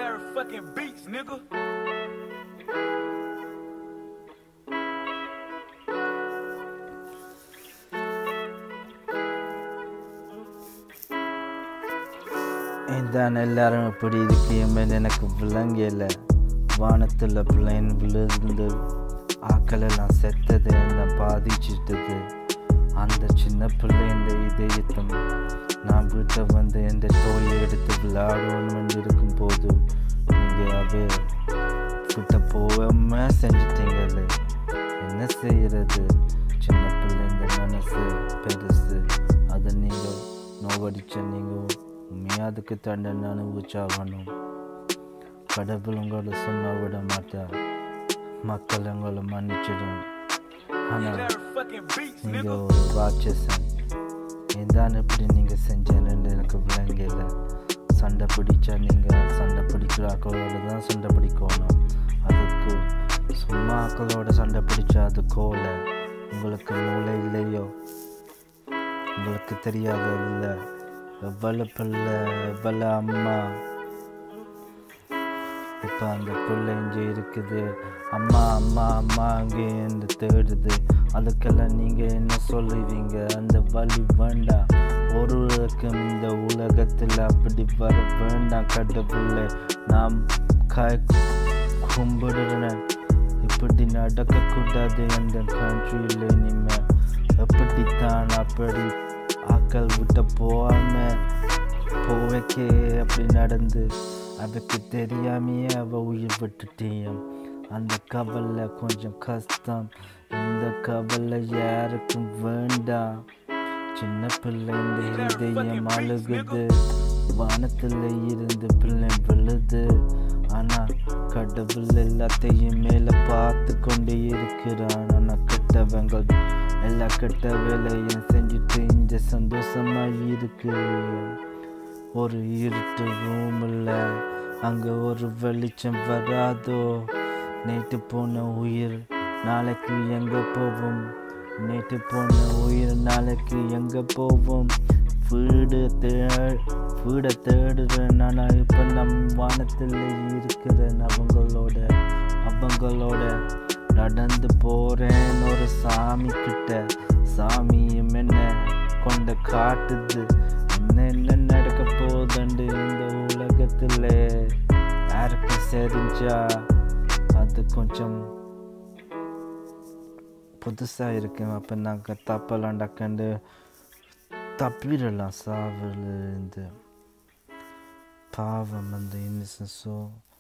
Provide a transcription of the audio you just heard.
Larry fucking beats, nigga. இதான் எல்லாரும் இப்படி இருக்கீங்க எனக்கு விளங்கல வானத்தில் பிளைன் விழுந்து ஆக்கள் எல்லாம் செத்தது என்ன பாதிச்சிட்டது அந்த சின்ன பிள்ளை இந்த இதயத்தம் நான் வீட்டை வந்து இந்த தோயை எடுத்து விளையாடணும்னு இருக்கும்போது நீங்கள் அவே விட்ட போகாம செஞ்சிட்டீங்களே என்ன செய்யறது சின்ன பிள்ளை இந்த மனசு பெருசு அதை நீங்கள் நோவடிச்ச நீங்கள் உண்மையாக அதுக்கு தண்டனை அனுபவிச்சாகணும் கடவுள் உங்களை சொன்ன விட மாட்டார் மக்கள் உங்களை மன்னிச்சிடும் ஆனால் Larry fucking beats, நீங்கள் nigga. ஒரு ராட்சசன் இதான் எப்படி நீங்கள் செஞ்சேன்னு எனக்கு விளங்கல சண்டை பிடிச்சா நீங்கள் சண்டை பிடிக்கிற ஆக்களோட தான் சண்டை பிடிக்கணும் அதுக்கு சும்மா ஆக்களோட சண்டை பிடிச்சா அது கோலை உங்களுக்கு மூளை இல்லையோ உங்களுக்கு தெரியாததில்ல எவ்வளவு பிள்ளை எவ்வளவு அம்மா இப்போ அந்த பிள்ளை இங்கே இருக்குது அம்மா அம்மா அம்மா அங்கே என்று தேடுது அதுக்கெல்லாம் நீங்கள் என்ன சொல்லுவீங்க அந்த வழி வேண்டாம் ஒருவருக்கும் இந்த உலகத்தில் அப்படி வர வேண்டாம் கடவுளை நாம் காய் கும்பிடுறேன் இப்படி நடக்கக்கூடாது இந்த கண்ட்ரியில் இனிமேல் எப்படித்தான் அப்படி ஆக்கள் விட்ட போகாம போவைக்கே அப்படி நடந்து அவக்கு தெரியாமையே அவ உயிர் விட்டுட்டேன் அந்த கவலை கொஞ்சம் கஷ்டம் இந்த கவலை யாருக்கும் வேண்டாம் சின்ன பிள்ளை இந்த இதயம் அழுகுது வானத்தில் இருந்து பிள்ளை விழுது ஆனா கடவுள் எல்லாத்தையும் மேல பார்த்து கொண்டே இருக்கிறான் ஆனா கெட்டவங்க எல்லா கெட்ட வேலையும் செஞ்சுட்டு இங்க சந்தோஷமா இருக்கு ஒரு இருட்டு ரூமில் அங்கே ஒரு வெளிச்சம் வராதோ நேற்று போன உயிர் நாளைக்கு எங்கே போவோம் நேற்று போன உயிர் நாளைக்கு எங்கே போவோம் வீடு தே வீடை தேடுறேன் ஆனால் இப்போ நம் வானத்தில் இருக்கிறேன் அவங்களோட அவங்களோட நடந்து போகிறேன் ஒரு சாமி கிட்ட சாமியும் என்ன கொண்ட காட்டுது என்ன என்ன நடக்க போகுதுண்டு இந்த உலகத்தில் யாருக்கும் தெரிஞ்சா அது கொஞ்சம் புதுசாக இருக்கும் அப்போ நாங்கள் தப்பெல்லாம் டக்கண்டு தப்பிடலாம் சாவில் இருந்து பாவம் அந்த இன்னசென்ஸோ